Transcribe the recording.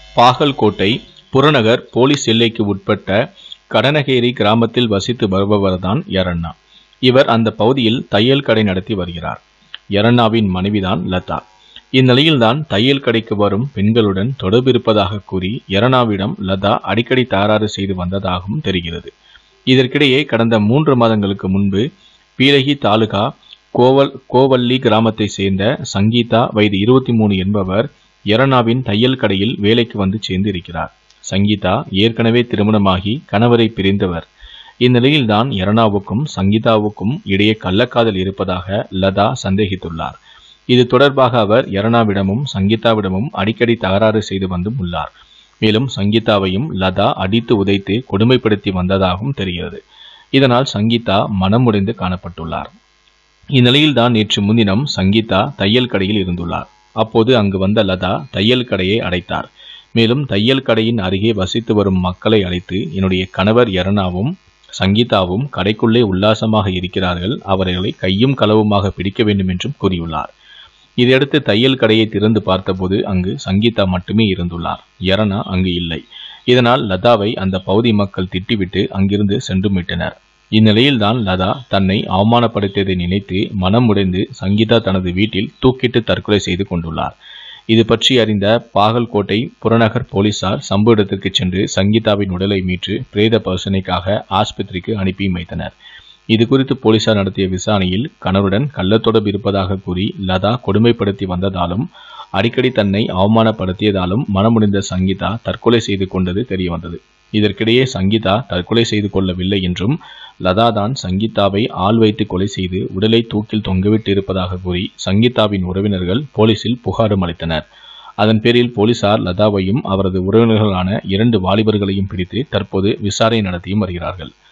பாகல்கோட்டை புறநகர் போலீஸ் எல்லைக்கு உட்பட்ட கடனகேரி கிராமத்தில் வசித்து வருபவர்தான் யரண்ணா இவர் அந்த பகுதியில் தையல் கடை நடத்தி வருகிறார் யரண்ணாவின் மனைவிதான் லதா இந்நிலையில்தான் தையல் கடைக்கு வரும் பெண்களுடன் தொடர்பு இருப்பதாக கூறி யரண்ணாவிடம் லதா அடிக்கடி தகராறு செய்து வந்ததாகவும் தெரிகிறது இதற்கிடையே கடந்த மூன்று மாதங்களுக்கு முன்பு பீரகி தாலுகா கோவல் கோவல்லி கிராமத்தை சேர்ந்த சங்கீதா வயது இருபத்தி மூணு என்பவர் யரண்ணாவின் தையல் கடையில் வேலைக்கு வந்து சேர்ந்து இருக்கிறார் சங்கீதா ஏற்கனவே திருமணமாகி கணவரை பிரிந்தவர் இந்நிலையில்தான் யரணாவுக்கும் சங்கீதாவுக்கும் இடையே கள்ளக்காதல் இருப்பதாக லதா சந்தேகித்துள்ளார் இது தொடர்பாக அவர் யரணாவிடமும் சங்கீதாவிடமும் அடிக்கடி தகராறு செய்து வந்தும் உள்ளார் மேலும் சங்கீதாவையும் லதா அடித்து உதைத்து கொடுமைப்படுத்தி வந்ததாகவும் தெரிகிறது இதனால் சங்கீதா மனமுடைந்து காணப்பட்டுள்ளார் இந்நிலையில்தான் நேற்று முன்தினம் சங்கீதா தையல் கடையில் இருந்துள்ளார் அப்போது அங்கு வந்த லதா தையல் கடையை அடைத்தார் மேலும் தையல் கடையின் அருகே வசித்து வரும் மக்களை அழைத்து என்னுடைய கணவர் யரணாவும் சங்கீதாவும் கடைக்குள்ளே உல்லாசமாக இருக்கிறார்கள் அவர்களை கையும் களவுமாக பிடிக்க வேண்டும் என்றும் கூறியுள்ளார் இதையடுத்து தையல் கடையை திறந்து பார்த்தபோது அங்கு சங்கீதா மட்டுமே இருந்துள்ளார் யரணா அங்கு இல்லை இதனால் லதாவை அந்த பகுதி மக்கள் திட்டிவிட்டு அங்கிருந்து சென்று மீட்டனர் இந்நிலையில்தான் லதா தன்னை அவமானப்படுத்தியதை நினைத்து மனம் உடைந்து சங்கீதா தனது வீட்டில் தூக்கிட்டு தற்கொலை செய்து கொண்டுள்ளார் இது பற்றி அறிந்த பாகல்கோட்டை புறநகர் போலீசார் சம்பவ இடத்திற்கு சென்று சங்கீதாவின் உடலை மீட்டு பிரேத பரிசோதனைக்காக ஆஸ்பத்திரிக்கு அனுப்பி வைத்தனர் இது குறித்து போலீசார் நடத்திய விசாரணையில் கணவருடன் கள்ளத்தொடர்பு இருப்பதாக கூறி லதா கொடுமைப்படுத்தி வந்ததாலும் அடிக்கடி தன்னை அவமானப்படுத்தியதாலும் மனமுடிந்த சங்கீதா தற்கொலை செய்து கொண்டது தெரியவந்தது இதற்கிடையே சங்கீதா தற்கொலை செய்து கொள்ளவில்லை என்றும் லதா தான் சங்கீதாவை ஆள் வைத்து கொலை செய்து உடலை தூக்கில் தொங்கவிட்டு இருப்பதாக கூறி சங்கீதாவின் உறவினர்கள் போலீசில் புகாரும் அளித்தனர் அதன் பேரில் போலீசார் லதாவையும் அவரது உறவினர்களான இரண்டு வாலிபர்களையும் பிடித்து தற்போது விசாரணை நடத்தியும் வருகிறார்கள்